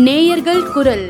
நேயர்கள் குரல்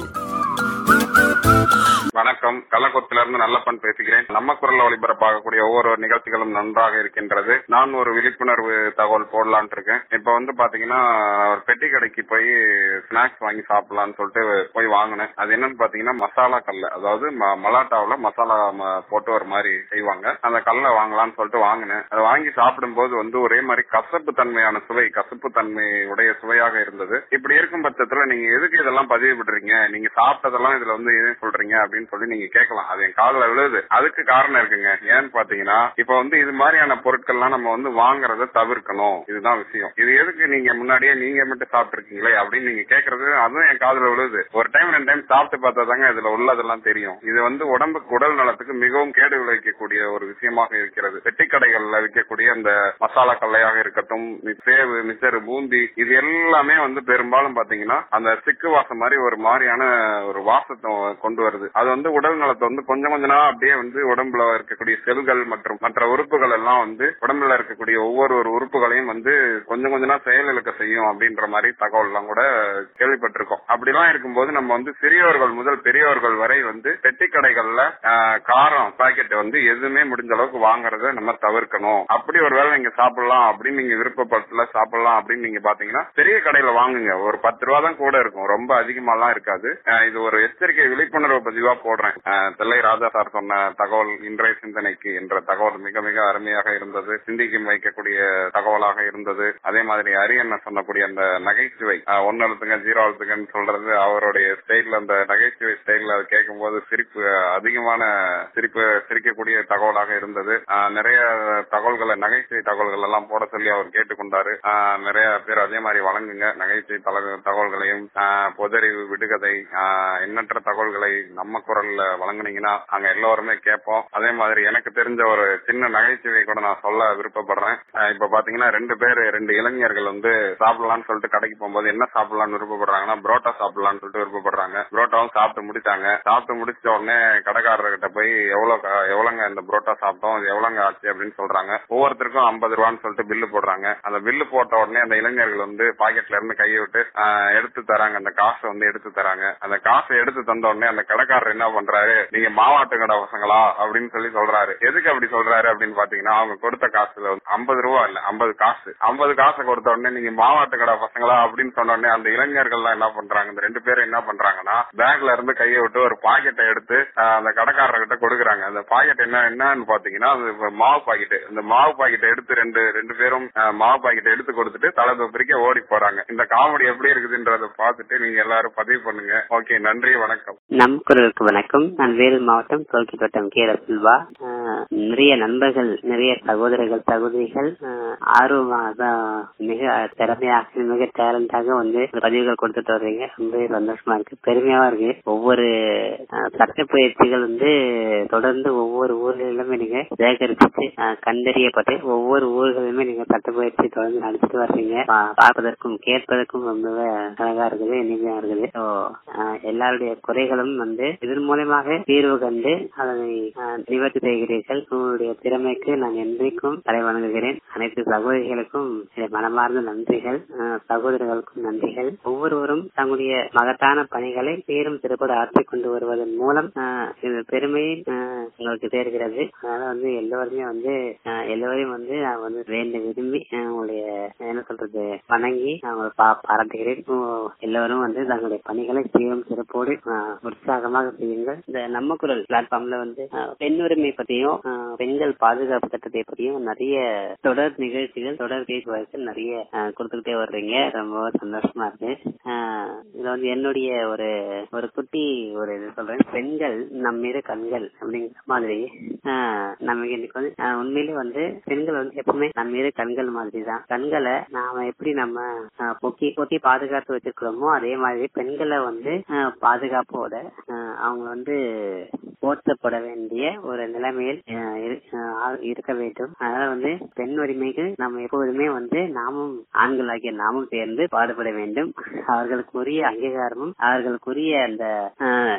வணக்கம் கள்ளக்குளத்தில இருந்து நல்லப்பன் பேசுகிறேன் நம்ம குரல் ஒளிபரப்பாகக்கூடிய ஒவ்வொரு நிகழ்ச்சிகளும் நன்றாக இருக்கின்றது நான் ஒரு விழிப்புணர்வு தகவல் போடலான் இருக்கேன் இப்ப வந்து பாத்தீங்கன்னா ஒரு பெட்டி கடைக்கு போய் ஸ்நாக்ஸ் வாங்கி சாப்பிடலாம்னு சொல்லிட்டு போய் வாங்கினேன் அது என்னன்னு பாத்தீங்கன்னா மசாலா கல்ல அதாவது ம- மலாட்டாவுல மசாலா ம- போட்டு ஒரு மாதிரி செய்வாங்க அந்த கல்லை வாங்கலாம்னு சொல்லிட்டு வாங்கினேன் அதை வாங்கி சாப்பிடும்போது வந்து ஒரே மாதிரி கசப்பு தன்மையான சுவை கசப்பு தன்மை உடைய சுவையாக இருந்தது இப்படி இருக்கும் பட்சத்துல நீங்க எதுக்கு இதெல்லாம் பதிவு பண்றீங்க நீங்க சாப்பிட்டதெல்லாம் இதுல வந்து எதுவும் சொல்றீங்க அப்படின்னு சொல்லி நீங்க கேட்கலாம் அது என் காதுல விழுது அதுக்கு காரணம் இருக்குங்க ஏன்னு பாத்தீங்கன்னா இப்ப வந்து இது மாதிரியான பொருட்கள்லாம் நம்ம வந்து வாங்குறத தவிர்க்கணும் இதுதான் விஷயம் இது எதுக்கு நீங்க முன்னாடியே நீங்க மட்டும் சாப்பிட்டுருக்கீங்களே அப்படின்னு நீங்க கேக்குறது அதுவும் என் காதுல விழுது ஒரு டைம் ரெண்டு டைம் சாப்பிட்டு பார்த்தா தாங்க இதுல உள்ளதெல்லாம் தெரியும் இது வந்து உடம்புக்கு உடல் நலத்துக்கு மிகவும் கேடு விளைவிக்கக்கூடிய ஒரு விஷயமாக இருக்கிறது பெட்டி கடைகள்ல விற்கக்கூடிய அந்த மசாலா கல்லையாக இருக்கட்டும் மி- சேவு மிச்சரு பூந்தி இது எல்லாமே வந்து பெரும்பாலும் பாத்தீங்கன்னா அந்த சிக்கு வாசம் மாதிரி ஒரு மாதிரியான ஒரு வாசத்தை கொண்டு வருது அது வந்து உடல் நலத்தை வந்து கொஞ்சம் கொஞ்ச நாள் அப்படியே வந்து உடம்புல இருக்கக்கூடிய செல்கள் மற்றும் மற்ற உறுப்புகள் எல்லாம் வந்து உடம்புல இருக்கக்கூடிய ஒவ்வொரு ஒரு உறுப்புகளையும் வந்து கொஞ்சம் கொஞ்ச நாள் செயலிழக்க செய்யும் அப்படின்ற மாதிரி தகவல் எல்லாம் கூட கேள்விப்பட்டிருக்கோம் அப்படிலாம் இருக்கும்போது நம்ம வந்து சிறியவர்கள் முதல் பெரியவர்கள் வரை வந்து பெட்டி கடைகள்ல ஆஹ், காரம் பாக்கெட் வந்து எதுவுமே முடிஞ்ச அளவுக்கு வாங்குறத நம்ம தவிர்க்கணும் அப்படி ஒருவேளை நீங்க சாப்பிடலாம் அப்படின்னு நீங்க விருப்பப்படல சாப்பிடலாம் அப்படின்னு நீங்க பாத்தீங்கன்னா பெரிய கடையில வாங்குங்க ஒரு பத்து ரூபா தான் கூட இருக்கும் ரொம்ப அதிகமாலாம் இருக்காது ஆஹ், இது ஒரு எச்சரிக்கை விழிப்புணர்வு பதிவா போடுறேன் ஆஹ், தெல்லை ராஜா சார் சொன்ன தகவல் இன்றைய சிந்தனைக்கு என்ற தகவல் மிக மிக அருமையாக இருந்தது சிந்திக்கும் வைக்கக்கூடிய தகவலாக இருந்தது அதே மாதிரி அரியண்ண சொன்னக்கூடிய அந்த நகைச்சுவை ஆஹ், ஒன்னு எழுத்துங்க ஜீரோ எழுத்துங்கன்னு சொல்றது அவருடைய ஸ்டைல்ல அந்த நகைச்சுவை ஸ்டைல்ல அதை கேட்கும் போது சிரிப்பு அதிகமான சிரிப்பு சிரிக்கக்கூடிய தகவலாக இருந்தது ஆஹ், நிறைய தகவல்களை நகைச்சுவை தகவல்கள் எல்லாம் போட சொல்லி அவர் கேட்டுக்கொண்டாரு ஆஹ், நிறைய பேர் அதே மாதிரி வழங்குங்க நகைச்சுவை தல- தகவல்களையும் ஆஹ், பொதறிவு விடுகதை ஆஹ், எண்ணற்ற தகவல்களை நம்ம குரல்ல வழங்குனீங்கன்னா அங்க எல்லோருமே கேட்போம் அதே மாதிரி எனக்கு தெரிஞ்ச ஒரு சின்ன நகைச்சுவை கூட நான் சொல்ல விருப்பப்படுறேன் ஆஹ், இப்ப பாத்தீங்கன்னா ரெண்டு பேர் ரெண்டு இளைஞர்கள் வந்து சாப்பிடலாம்னு சொல்லிட்டு கடைக்கு போகும்போது என்ன சாப்பிடலாம்னு விருப்பப்படுறாங்கன்னா புரோட்டா சாப்பிடலாம்னு சொல்லிட்டு விருப்பப்படுறாங்க புரோட்டாவும் சாப்பிட்டு முடிச்சாங்க சாப்பிட்டு முடிச்ச உடனே கடைக்காரர்கிட்ட போய் எவ்வளவு க- எவ்வளவுங்க இந்த புரோட்டா சாப்பிட்டோம் இது எவ்வளவுங்க ஆச்சு அப்படின்னு சொல்றாங்க ஒவ்வொருத்தருக்கும் ஐம்பது ரூபான்னு சொல்லிட்டு பில்லு போடுறாங்க அந்த பில்லு போட்ட உடனே அந்த இளைஞர்கள் வந்து பாக்கெட்ல இருந்து கையை விட்டு ஆஹ், எடுத்து தராங்க அந்த காசை வந்து எடுத்து தராங்க அந்த காசை எடுத்து தந்த உடனே அந்த கடைக்காரர் என்ன பண்றாரு நீங்க மாவாட்டு கடை பசங்களா அப்படின்னு சொல்லி சொல்றாரு எதுக்கு அப்படி சொல்றாரு அப்படின்னு பாத்தீங்கன்னா அவங்க கொடுத்த காசுல ஐம்பது ரூபா இல்ல ஐம்பது காசு ஐம்பது காசை கொடுத்த உடனே நீங்க மாவாட்டு கடை பசங்களா அப்படின்னு சொன்ன உடனே அந்த இளைஞர்கள்லாம் என்ன பண்றாங்க இந்த ரெண்டு பேரும் என்ன பண்றாங்கன்னா பேக்ல இருந்து கையை விட்டு ஒரு பாக்கெட்டை எடுத்து ஆஹ், அந்த கடைக்காரர்கிட்ட கொடுக்குறாங்க அந்த பாக்கெட் என்ன என்னன்னு பாத்தீங்கன்னா அது ஒரு மாவு பாக்கெட் இந்த மாவு பாக்கெட்டை எடுத்து ரெண்டு ரெண்டு பேரும் ஆஹ், மாவு பாக்கெட்டை எடுத்து கொடுத்துட்டு தலை தொப்பிரிக்க ஓடி போறாங்க இந்த காமெடி எப்படி இருக்குதுன்றத பார்த்துட்டு நீங்க எல்லாரும் பதிவு பண்ணுங்க ஓகே நன்றி வணக்கம் நம் குரலுக்கு வணக்கம் நான் வேலூர் மாவட்டம் தோல்கிப்பட்டம் கே ரசுல்வா ஆஹ் நிறைய நண்பர்கள் நிறைய சகோதரர்கள் சகோதரிகள் ஆஹ் ஆர்வமாக மிக திறமையாக மிக டேலண்டாக வந்து பதிவுகள் கொடுத்துட்டு வர்றீங்க ரொம்ப சந்தோஷமா இருக்கு பெருமையாவும் இருக்கு ஒவ்வொரு ஆஹ் சட்ட பயிற்சிகள் வந்து தொடர்ந்து ஒவ்வொரு ஊர்களிலுமே நீங்க சேகரிச்சு ஆஹ் கண்டறியப்பட்டு ஒவ்வொரு ஊர்களிலுமே நீங்க சட்ட பயிற்சி தொடர்ந்து நடத்திட்டு வர்றீங்க பா- பார்ப்பதற்கும் கேட்பதற்கும் ரொம்பவே அழகா இருக்குது இனிமையா இருக்குது So, ஆஹ் எல்லாருடைய குறைகளும் வந்து இதன் மூலமாக தீர்வு கண்டு அதனை ஆஹ் நிவர்த்தி செய்கிறீர்கள் உங்களுடைய திறமைக்கு நான் என்றைக்கும் தலை வணங்குகிறேன் அனைத்து சகோதரிகளுக்கும் என் மனமார்ந்த நன்றிகள் ஆஹ் சகோதரர்களுக்கும் நன்றிகள் ஒவ்வொருவரும் தங்களுடைய மகத்தான பணிகளை பேரும் சிறப்போடு ஆற்றிக் கொண்டு வருவதன் மூலம் ஆஹ் இந்த பெருமை ஆஹ் உங்களுக்கு சேர்கிறது அதனால வந்து எல்லோருமே வந்து ஆஹ் எல்லோரையும் வந்து நான் வந்து வேண்ட விரும்பி ஆஹ் உங்களுடைய என்ன சொல்றது வணங்கி நான் உங்களை பா- பாராட்டுகிறேன் ஓ, எல்லோரும் வந்து தங்களுடைய பணிகளை சீரும் சிறப்போடு ஆஹ் உற்சாகமாக செய்யுங்கள் இந்த நம்ம குரல் பிளாட்ஃபார்ம்ல வந்து ஆஹ் பெண் உரிமை பத்தியும் ஆஹ் பெண்கள் பாதுகாப்பு சட்டத்தை பத்தியும் நிறைய தொடர் நிகழ்ச்சிகள் தொடர் பேச்சுவார்த்தைகள் நிறைய ஆஹ் கொடுத்துக்கிட்டே வர்றீங்க ரொம்ப சந்தோஷமா இருக்கு ஆஹ் இதுல வந்து என்னுடைய ஒரு ஒரு குட்டி ஒரு இது சொல்றேன் பெண்கள் நம் மீது கண்கள் அப்படிங்கிற மாதிரி ஆஹ் நமக்கு இன்னைக்கு வந்து ஆஹ் உண்மையிலே வந்து பெண்கள் வந்து எப்பவுமே நம்ம மீது கண்கள் மாதிரி தான் கண்களை நாம எப்படி நம்ம ஆஹ் பொக்கி பொக்கி பாதுகாத்து வச்சிருக்கிறோமோ அதே மாதிரி பெண்களை வந்து ஆஹ் பாதுகாப்போட ஆஹ் அவங்க வந்து போற்றப்பட வேண்டிய ஒரு நிலைமையில் ஆஹ் இரு- ஆஹ் இருக்க வேண்டும் அதனால வந்து பெண் உரிமைக்கு நம்ம எப்போதுமே வந்து நாமும் ஆண்களாகிய நாமும் சேர்ந்து பாடுபட வேண்டும் அவர்களுக்குரிய அங்கீகாரமும் அவர்களுக்குரிய அந்த ஆஹ்,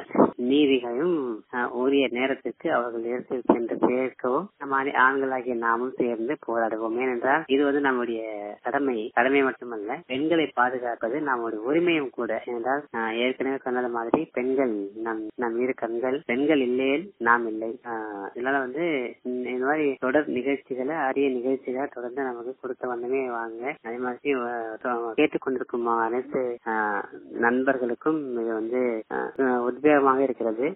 நீதிகளையும் அஹ், உரிய நேரத்திற்கு அவர்கள் எடுத்து சென்று சேர்க்கவும் நம்ம ஆணி- ஆண்களாகிய நாமும் சேர்ந்து போராடுவோம் ஏனென்றால் இது வந்து நம்முடைய கடமை கடமை மட்டுமல்ல பெண்களை பாதுகாப்பது நம்முடைய உரிமையும் கூட ஏனென்றால் நான் ஏற்கனவே சொன்னது மாதிரி பெண்கள் நம் நம் இரு கண்கள் பெண்கள் இல்லையேல் நாம் இல்லை ஆஹ் இதனால வந்து இந்த இந்த மாதிரி தொடர் நிகழ்ச்சிகளை அரிய நிகழ்ச்சிகளை தொடர்ந்து நமக்கு கொடுத்த வண்ணமே வாங்க அதே மாதிரி அஹ், தொ- கேட்டுக்கொண்டிருக்கும் அனைத்து ஆஹ், நண்பர்களுக்கும் இது வந்து ஆஹ், உத்வேகமாக இருக்கிறது